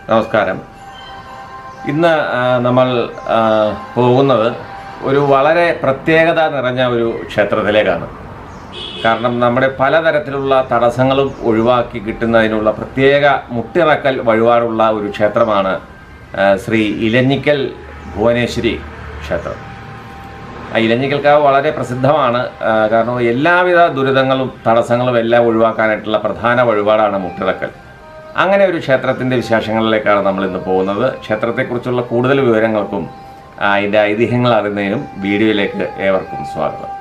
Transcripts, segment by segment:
നമസ്കാരം ഇന്ന് ആ, നമ്മൾ ആ, പോകുന്നത് ഒരു വളരെ പ്രത്യേകത നിറഞ്ഞ ഒരു ക്ഷേത്രത്തിലേക്കാണ് കാരണം നമ്മുടെ പലതരത്തിലുള്ള തടസ്സങ്ങളും ഒഴിവാക്കി കിട്ടുന്നതിനുള്ള പ്രത്യേക മുട്ടിറക്കൽ വഴിപാടുള്ള ഒരു ക്ഷേത്രമാണ് ആ, ശ്രീ ഇലഞ്ഞിക്കൽ ഭുവനേശ്വരി ക്ഷേത്രം ആ ഇലഞ്ഞിക്കൽക്കാവ് വളരെ പ്രസിദ്ധമാണ് ആ, കാരണം എല്ലാവിധ ദുരിതങ്ങളും തടസ്സങ്ങളും എല്ലാം ഒഴിവാക്കാനായിട്ടുള്ള പ്രധാന വഴിപാടാണ് മുട്ടിറക്കൽ അങ്ങനെ ഒരു ക്ഷേത്രത്തിൻ്റെ വിശേഷങ്ങളിലേക്കാണ് നമ്മൾ ഇന്ന് പോകുന്നത് ക്ഷേത്രത്തെക്കുറിച്ചുള്ള കൂടുതൽ വിവരങ്ങൾക്കും ആ, അതിൻ്റെ ഐതിഹ്യങ്ങൾ അറിയുന്നതിനും വീഡിയോയിലേക്ക് ഏവർക്കും സ്വാഗതം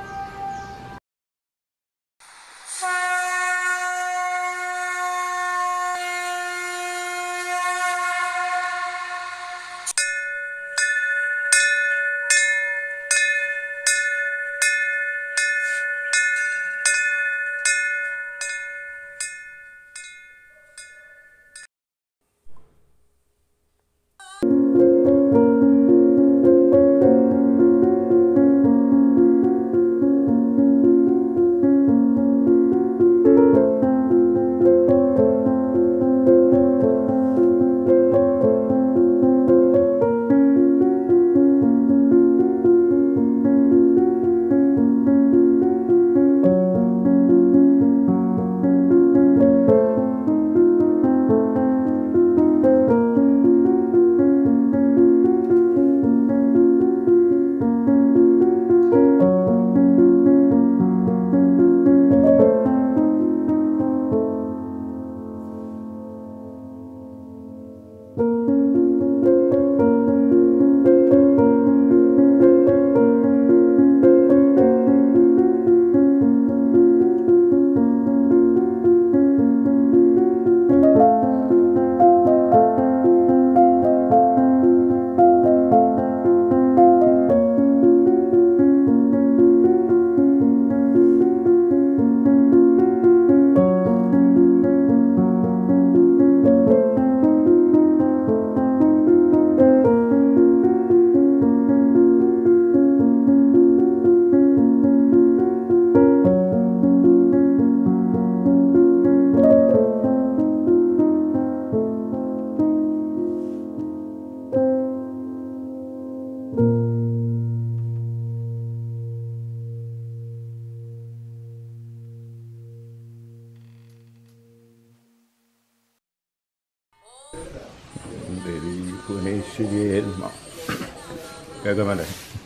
ദേവി ഭുവനേശ്വരിയേ നമഃ. കേൾക്കാമല്ലേ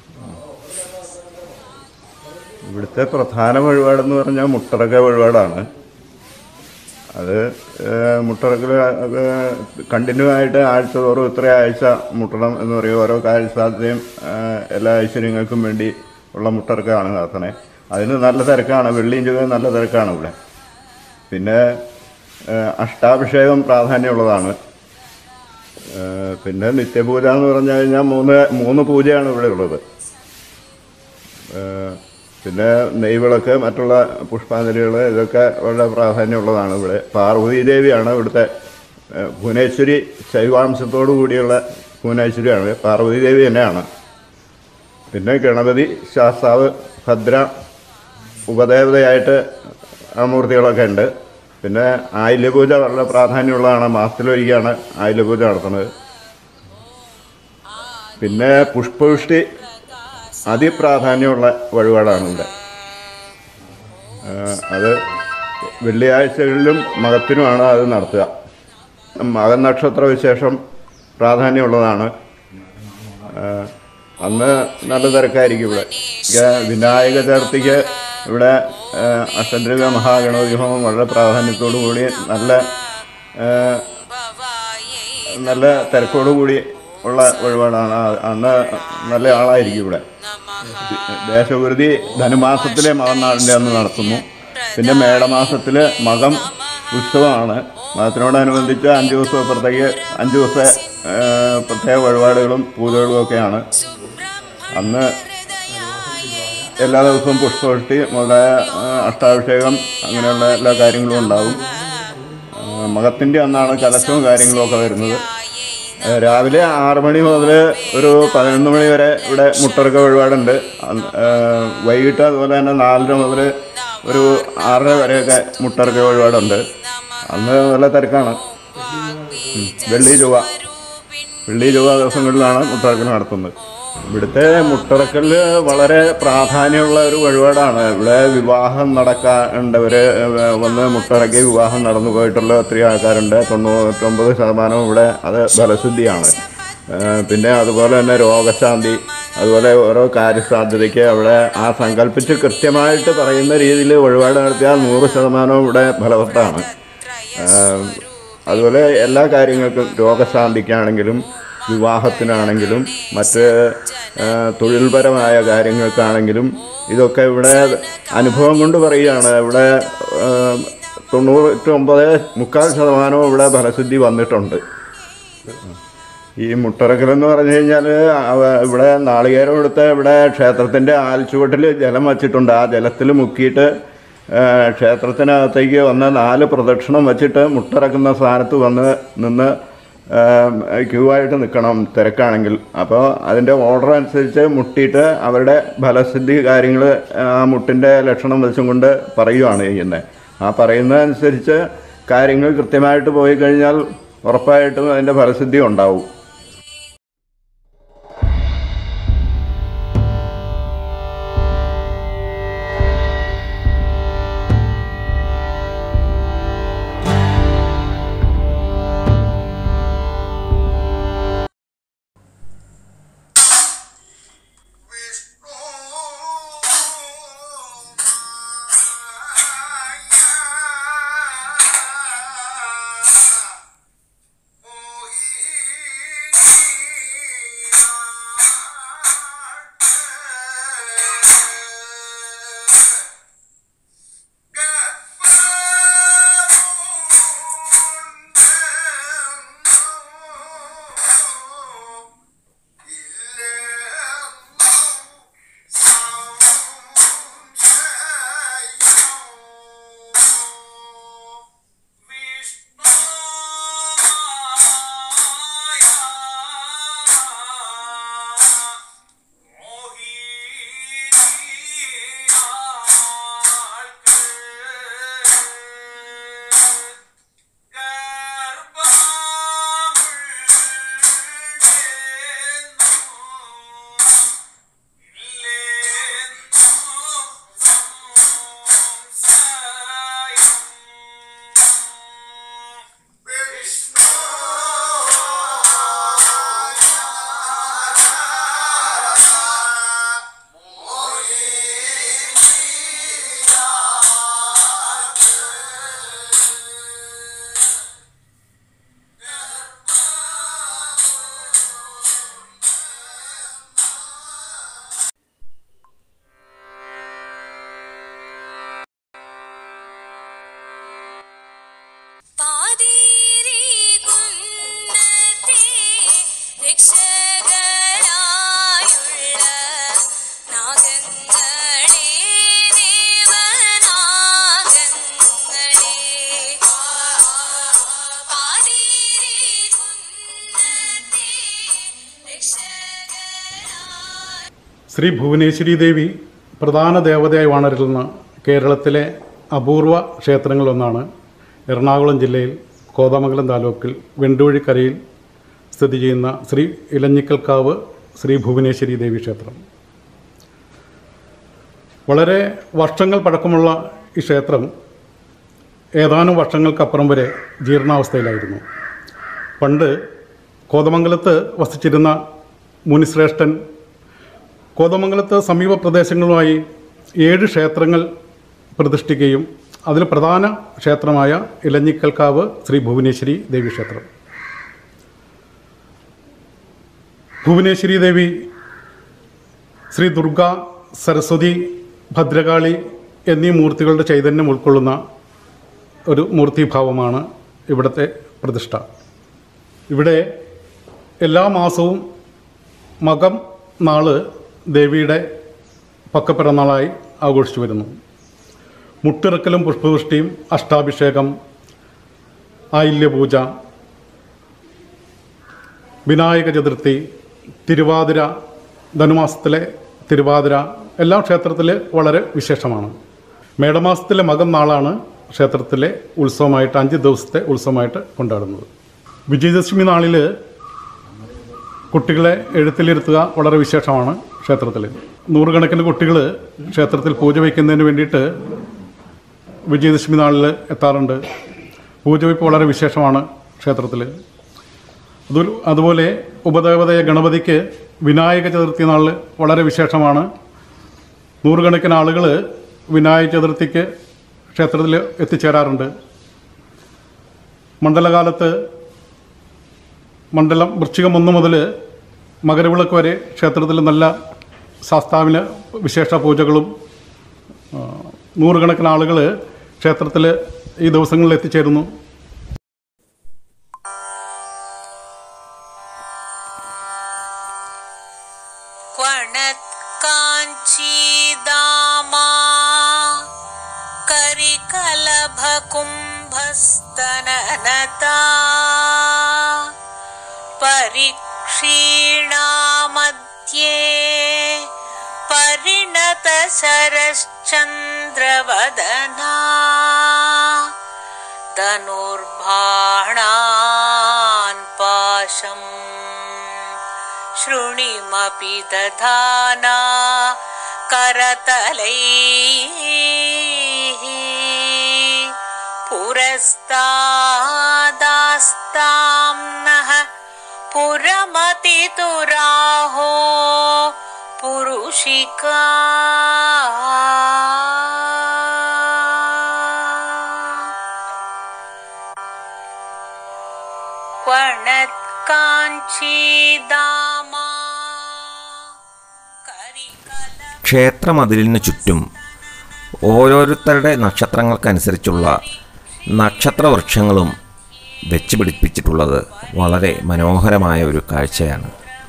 ഇവിടുത്തെ പ്രധാന വഴിപാടെന്ന് പറഞ്ഞാൽ മുട്ടറക്ക വഴിപാടാണ് അത് ഏഹ്, മുട്ടറക്കൽ അത് കണ്ടിന്യൂ ആയിട്ട് ആഴ്ച തോറും ഇത്ര ആഴ്ച മുട്ടണം എന്ന് പറയും ഓരോ കാര്യസാധ്യതയും ഏഹ്, എല്ലാ ഐശ്വര്യങ്ങൾക്കും വേണ്ടി ഉള്ള മുട്ടറക്കാണ് നടത്തണേ അതിന് നല്ല തിരക്കാണ് വെള്ളിയും ചുവയും നല്ല തിരക്കാണ് ഇവിടെ പിന്നെ ഏഹ്, അഷ്ടാഭിഷേകം പ്രാധാന്യമുള്ളതാണ് ഏഹ് പിന്നെ നിത്യപൂജ എന്ന് പറഞ്ഞു കഴിഞ്ഞാൽ മൂന്ന് മൂന്ന് പൂജയാണ് ഇവിടെ ഉള്ളത് ഏഹ് പിന്നെ നെയ്വിളക്ക് മറ്റുള്ള പുഷ്പാഞ്ജലികൾ ഇതൊക്കെ വളരെ പ്രാധാന്യമുള്ളതാണ് ഇവിടെ പാർവതി ദേവിയാണ് ഇവിടുത്തെ ഏഹ് ഭുവനേശ്വരി ശൈവാംശത്തോടു കൂടിയുള്ള ഭുവനേശ്വരിയാണ് പാർവതി ദേവി തന്നെയാണ് പിന്നെ ഗണപതി ശാസ്താവ് ഭദ്ര ഉപദേവതയായിട്ട് ആ മൂർത്തികളൊക്കെ ഉണ്ട് പിന്നെ ആയില്യപൂജ വളരെ പ്രാധാന്യമുള്ളതാണ് മാസത്തിലൊരിക്കലാണ് ആയില്യപൂജ നടത്തുന്നത് പിന്നെ പുഷ്പവൃഷ്ടി അതിപ്രാധാന്യമുള്ള വഴിപാടാണ് ഇവിടെ ആ, അത് വെള്ളിയാഴ്ചകളിലും മകത്തിനുമാണ് അത് നടത്തുക മകൻ നക്ഷത്ര വിശേഷം പ്രാധാന്യമുള്ളതാണ് ആ, അന്ന് നല്ല തിരക്കായിരിക്കും ഇവിടെ ഇക- വിനായക ചതുർത്ഥിക്ക് ഇവിടെ ആ, അഷ്ടദ്രവ്യ മഹാഗണപതി ഹോമം വളരെ പ്രാധാന്യത്തോടു കൂടി നല്ല ആ, നല്ല തിരക്കോടു കൂടി ഉള്ള വഴിപാടാണ് ആ- അന്ന് നല്ല ആളായിരിക്കും ഇവിടെ ദേശവിരുതി ധനുമാസത്തിലെ മകനാളിൻ്റെ അന്ന് നടത്തുന്നു പിന്നെ മേടമാസത്തിൽ മകം ഉത്സവമാണ് മതത്തിനോടനുബന്ധിച്ച് അഞ്ച് ദിവസം അപ്പുറത്തേക്ക് അഞ്ച് ദിവസത്തെ ആ, പ്രത്യേക വഴിപാടുകളും പൂജകളും ഒക്കെയാണ് അന്ന് എല്ലാ ദിവസവും പുഷ്പവൃഷ്ടി മുതലായ ആ, അഷ്ടാഭിഷേകം അങ്ങനെയുള്ള എല്ലാ കാര്യങ്ങളും ഉണ്ടാവും ആ, മകത്തിൻ്റെ അന്നാണ് കലശവും കാര്യങ്ങളും ഒക്കെ വരുന്നത് ആ, രാവിലെ ആറ് മണി മുതൽ ഒരു പതിനൊന്ന് മണി വരെ ഇവിടെ മുട്ടറക്ക വഴിപാടുണ്ട് അന്ന്, ആ, വൈകിട്ട് അതുപോലെ തന്നെ നാലര മുതൽ ഒരു ആറര വരെയൊക്കെ മുട്ടറക്ക വഴിപാടുണ്ട് അന്ന് നല്ല തിരക്കാണ് വെള്ളി ചൊവ്വ വെള്ളി ചൊവ്വ ദിവസങ്ങളിലാണ് മുട്ടറക്കൽ നടത്തുന്നത് ഇവിടുത്തെ മുട്ടറക്കൽ വളരെ പ്രാധാന്യമുള്ള ഒരു വഴിപാടാണ് ഇവിടെ വിവാഹം നടക്കാണ്ടവർ വന്ന് മുട്ടറക്കി വിവാഹം നടന്നു പോയിട്ടുള്ള ഒത്തിരി ആൾക്കാരുണ്ട് തൊണ്ണൂറ്റൊമ്പത് ശതമാനവും ഇവിടെ അത് ഫലശുദ്ധിയാണ് ഏഹ് പിന്നെ അതുപോലെ തന്നെ രോഗശാന്തി അതുപോലെ ഓരോ കാര്യസാധ്യതയ്ക്ക് അവിടെ ആ സങ്കല്പിച്ച് കൃത്യമായിട്ട് പറയുന്ന രീതിയിൽ വഴിപാട് നടത്തിയാൽ നൂറ് ശതമാനവും ഇവിടെ ഫലവത്താണ് ഏഹ് അതുപോലെ എല്ലാ കാര്യങ്ങൾക്കും രോഗശാന്തിക്കാണെങ്കിലും വിവാഹത്തിനാണെങ്കിലും മറ്റ് ഏഹ് തൊഴിൽപരമായ കാര്യങ്ങൾക്കാണെങ്കിലും ഇതൊക്കെ ഇവിടെ അനുഭവം കൊണ്ട് പറയുകയാണ് ഇവിടെ ഏഹ് തൊണ്ണൂറ്റൊമ്പത് മുക്കാൽ ശതമാനവും ഇവിടെ ഫലശുദ്ധി വന്നിട്ടുണ്ട് ഈ മുട്ടറക്കൽ എന്ന് പറഞ്ഞു കഴിഞ്ഞാൽ ഇവിടെ നാളികേരം എടുത്ത് ഇവിടെ ക്ഷേത്രത്തിൻ്റെ ആൽച്ചുവട്ടിൽ ജലം വച്ചിട്ടുണ്ട് ആ ജലത്തിൽ മുക്കിയിട്ട് ആ, ക്ഷേത്രത്തിനകത്തേക്ക് വന്ന് നാല് പ്രദക്ഷിണം വച്ചിട്ട് മുട്ടറക്കുന്ന സ്ഥാനത്ത് വന്ന് നിന്ന് ക്യൂ ആയിട്ട് നിൽക്കണം തിരക്കാണെങ്കിൽ അപ്പോൾ അതിൻ്റെ ഓർഡർ അനുസരിച്ച് മുട്ടിയിട്ട് അവരുടെ ഫലസിദ്ധി കാര്യങ്ങൾ ആ മുട്ടിൻ്റെ ലക്ഷണം വെച്ചും കൊണ്ട് പറയുകയാണ് ചെയ്യുന്നത് ആ പറയുന്നതനുസരിച്ച് കാര്യങ്ങൾ കൃത്യമായിട്ട് പോയി കഴിഞ്ഞാൽ ഉറപ്പായിട്ടും അതിൻ്റെ ഫലസിദ്ധി ഉണ്ടാവും പാതിരി കുന്നത്തെ രക്ഷകരായുള്ള നാഗങ്ങളെ ദേവനാഗങ്ങളെ പാതിരി കുന്നത്തെ രക്ഷകരായ ശ്രീ ഭുവനേശ്വരി ദേവി പ്രധാന ദേവതയായി വാണരുന്ന കേരളത്തിലെ അപൂർവ ക്ഷേത്രങ്ങളിലൊന്നാണ് എറണാകുളം ജില്ലയിൽ കോതമംഗലം താലൂക്കിൽ വെണ്ടൂഴിക്കരയിൽ സ്ഥിതി ചെയ്യുന്ന ശ്രീ ഇലഞ്ഞിക്കൽക്കാവ് ശ്രീ ഭുവനേശ്വരി ദേവി ക്ഷേത്രം വളരെ വർഷങ്ങൾ പഴക്കമുള്ള ഈ ക്ഷേത്രം ഏതാനും വർഷങ്ങൾക്കപ്പുറം വരെ ജീർണാവസ്ഥയിലായിരുന്നു പണ്ട് കോതമംഗലത്ത് വസിച്ചിരുന്ന മുനിശ്രേഷ്ഠൻ കോതമംഗലത്ത് സമീപ പ്രദേശങ്ങളുമായി ഏഴ് ക്ഷേത്രങ്ങൾ പ്രതിഷ്ഠിക്കുകയും അതിൽ പ്രധാന ക്ഷേത്രമായ ഇലഞ്ഞിക്കൽക്കാവ് ശ്രീ ഭുവനേശ്വരി ദേവി ക്ഷേത്രം ഭുവനേശ്വരി ദേവി ശ്രീ ദുർഗ സരസ്വതി ഭദ്രകാളി എന്നീ മൂർത്തികളുടെ ചൈതന്യം ഉൾക്കൊള്ളുന്ന ഒരു മൂർത്തിഭാവമാണ് ഇവിടുത്തെ പ്രതിഷ്ഠ ഇവിടെ എല്ലാ മാസവും മകം നാള് ദേവിയുടെ പക്കപ്പിറന്നാളായി ആഘോഷിച്ചു വരുന്നു മുട്ടിറക്കലും പുഷ്പവൃഷ്ടിയും അഷ്ടാഭിഷേകം ആയില്യപൂജ വിനായക ചതുർത്ഥി തിരുവാതിര ധനുമാസത്തിലെ തിരുവാതിര എല്ലാം ക്ഷേത്രത്തിൽ വളരെ വിശേഷമാണ് മേടമാസത്തിലെ മകം നാളാണ് ക്ഷേത്രത്തിലെ ഉത്സവമായിട്ട് അഞ്ച് ദിവസത്തെ ഉത്സവമായിട്ട് കൊണ്ടാടുന്നത് വിജയദശമി നാളിൽ കുട്ടികളെ എഴുത്തിലിരുത്തുക വളരെ വിശേഷമാണ് ക്ഷേത്രത്തിൽ നൂറുകണക്കിന് കുട്ടികൾ ക്ഷേത്രത്തിൽ പൂജ വയ്ക്കുന്നതിന് വേണ്ടിയിട്ട് വിജയദശമി നാളിൽ എത്താറുണ്ട് പൂജ വയ്പ്പ് വളരെ വിശേഷമാണ് ക്ഷേത്രത്തിൽ അത് അതുപോലെ ഉപദേവതയ ഗണപതിക്ക് വിനായക ചതുർത്ഥി നാളിൽ വളരെ വിശേഷമാണ് നൂറുകണക്കിന് ആളുകൾ വിനായക ചതുർത്ഥിക്ക് ക്ഷേത്രത്തിൽ എത്തിച്ചേരാറുണ്ട് മണ്ഡലകാലത്ത് മണ്ഡലം വൃശ്ചികം ഒന്ന് മുതൽ മകരവിളക്ക് വരെ ക്ഷേത്രത്തിൽ നല്ല ശാസ്താവിന് വിശേഷ പൂജകളും ആ, നൂറുകണക്കിന് ആളുകൾ ക്ഷേത്രത്തിൽ ഈ ദിവസങ്ങളിൽ എത്തിച്ചേരുന്നു क्वणत्काञ्चीदामा करिकलभकुम्भस्तननता परिक्षीणामध्ये परिणतशरश्चन्द्रवदना धनुर्बाणान् पाशम् शृणिमपि दधाना करतलैः पुरस्तादास्तां नः पुरमतितुराहो पुरुषिका क्वणत्काञ्चीदामा करिकल ക്ഷേത്രമതിലിന് ചുറ്റും ഓരോരുത്തരുടെ നക്ഷത്രങ്ങൾക്കനുസരിച്ചുള്ള നക്ഷത്രവൃക്ഷങ്ങളും വെച്ച് പിടിപ്പിച്ചിട്ടുള്ളത് വളരെ മനോഹരമായ ഒരു കാഴ്ചയാണ്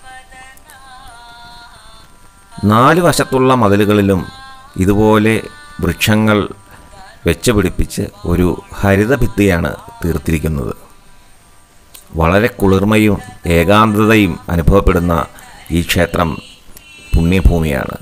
നാല് വശത്തുള്ള മതിലുകളിലും ഇതുപോലെ വൃക്ഷങ്ങൾ വെച്ച് പിടിപ്പിച്ച് ഒരു ഹരിതഭിത്തിയാണ് തീർത്തിരിക്കുന്നത് വളരെ കുളിർമയും ഏകാന്തതയും അനുഭവപ്പെടുന്ന ഈ ക്ഷേത്രം പുണ്യഭൂമിയാണ്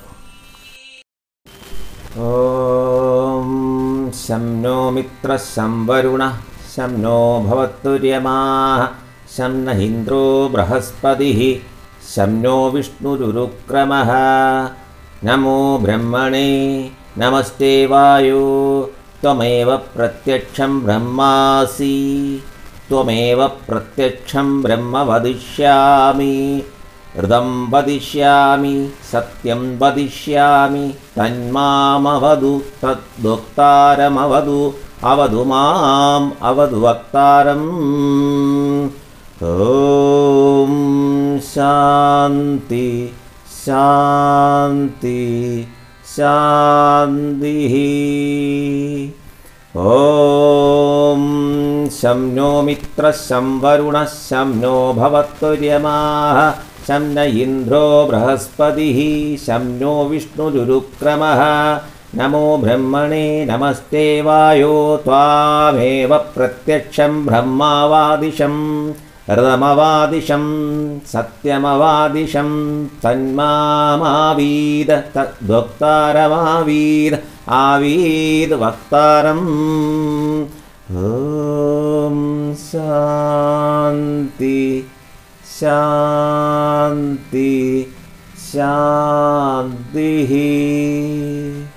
ഓം ശം നോ മിത്ര ശം വരുണ ശം നോ ഭവത്തുര്യമാ ശം ന ഇന്ദ്രോ ബൃഹസ്പതി ശം നോ വിഷ്ണുരുക്രമ നമോ ബ്രഹ്മണേ നമസ്തേ വായു ത്വമേവ പ്രത്യക്ഷം ബ്രഹ്മാസി ത്വമേവ പ്രത്യക്ഷം ബ്രഹ്മ വദിഷ്യാമി ഋതം വദിഷ്യാമി സത്യം വദിഷ്യാമി തന്മാമവതു തദ്വക്താരമവതു അവതു മാം അവതു വക്താരം ഓം ശാന്തി ശാന്തി ശാന്തി ॐ शं नो मित्रः शं वरुणः शं नो भवत्वर्यमाः शं न इन्द्रो बृहस्पतिः शं नो विष्णुरुक्रमः नमो ब्रह्मणे नमस्ते वायो त्वामेव प्रत्यक्षं ब्रह्मावादिशं ऋतमवादिशं सत्यमवादिशं तन्मामावीद तद्वक्तारमावीद आवीद वक्तारम् ॐ शान्ति शान्ति शान्तिः